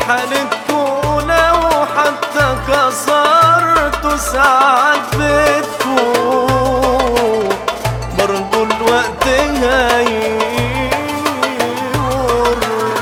حالتكو لو حتى كسرت ساعات بتكو برضو الوقت هيمر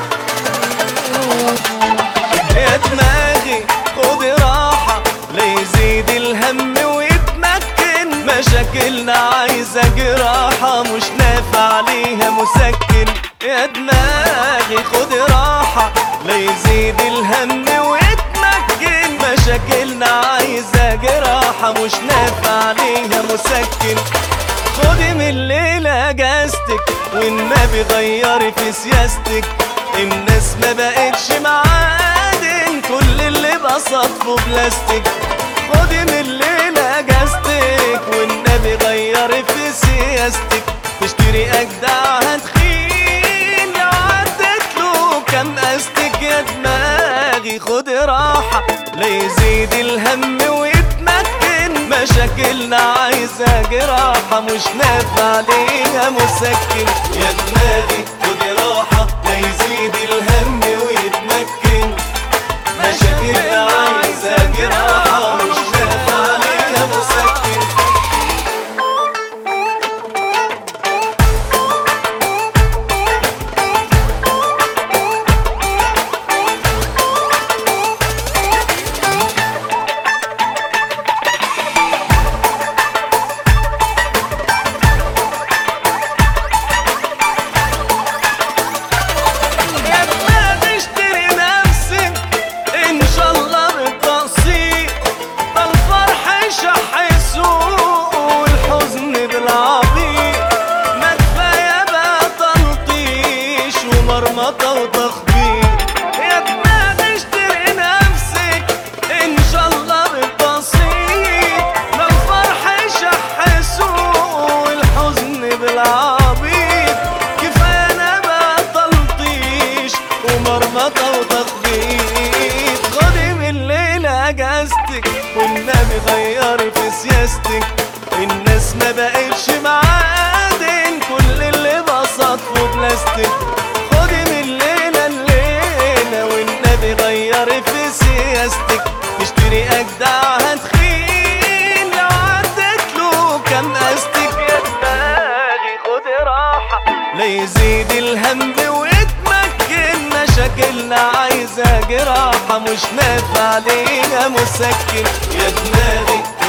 يا دماغي خدي راحة ليزيد الهم ويتمكن مشاكلنا عايزة جراحة مش نافع ليها مسكن يا دماغي خدي راحة ليزيد الهم ويتمكن مشاكلنا عايزة جراحة مش نافع ليها مسكن خدي من الليلة اجازتك والنبي غيري في سياستك الناس ما بقتش معادن كل اللي بصفه بلاستيك خدي من الليلة اجازتك والنبي غيري في سياستك تشتري اجدع هتخين لو عدت له كام قاستك يا دماغي خدي راحة ليزيد الهم ويتمكن مشاكلنا عايزة جراحة مش نافع ليها مسكن يا دماغي خدي راحة ليزيد الهم ويتمكن مشاكلنا عايزة جراحة مش نافع ليها مسكن يا دماغي اشتري نفسك ان شاء الله بالتقسيط ده الفرح شح سوق والحزن بالعبيط ما كفايه بقى تلطيش ومرمطه وتخبيط يا دماغي اشتري نفسك ان شاء الله بالتقسيط ده الفرح شح سوق والحزن بالعبيط كفايه انا بقى تلطيش ومرمطه وتخبيط خدي من الليله اجازتك والنبي غيري في سياستك الناس ما بقتش معادن كل اللي بسطه بلاستيك خدي من الليله الليله والنبي غيري في سياستك تشتري اجدع هتخين لو عدت له كام قاستك يا دماغي خدي راحة ليزيد الهم ويتمكن مشاكلنا عايزة جراحة مش نافع ليها مسكن يا دماغي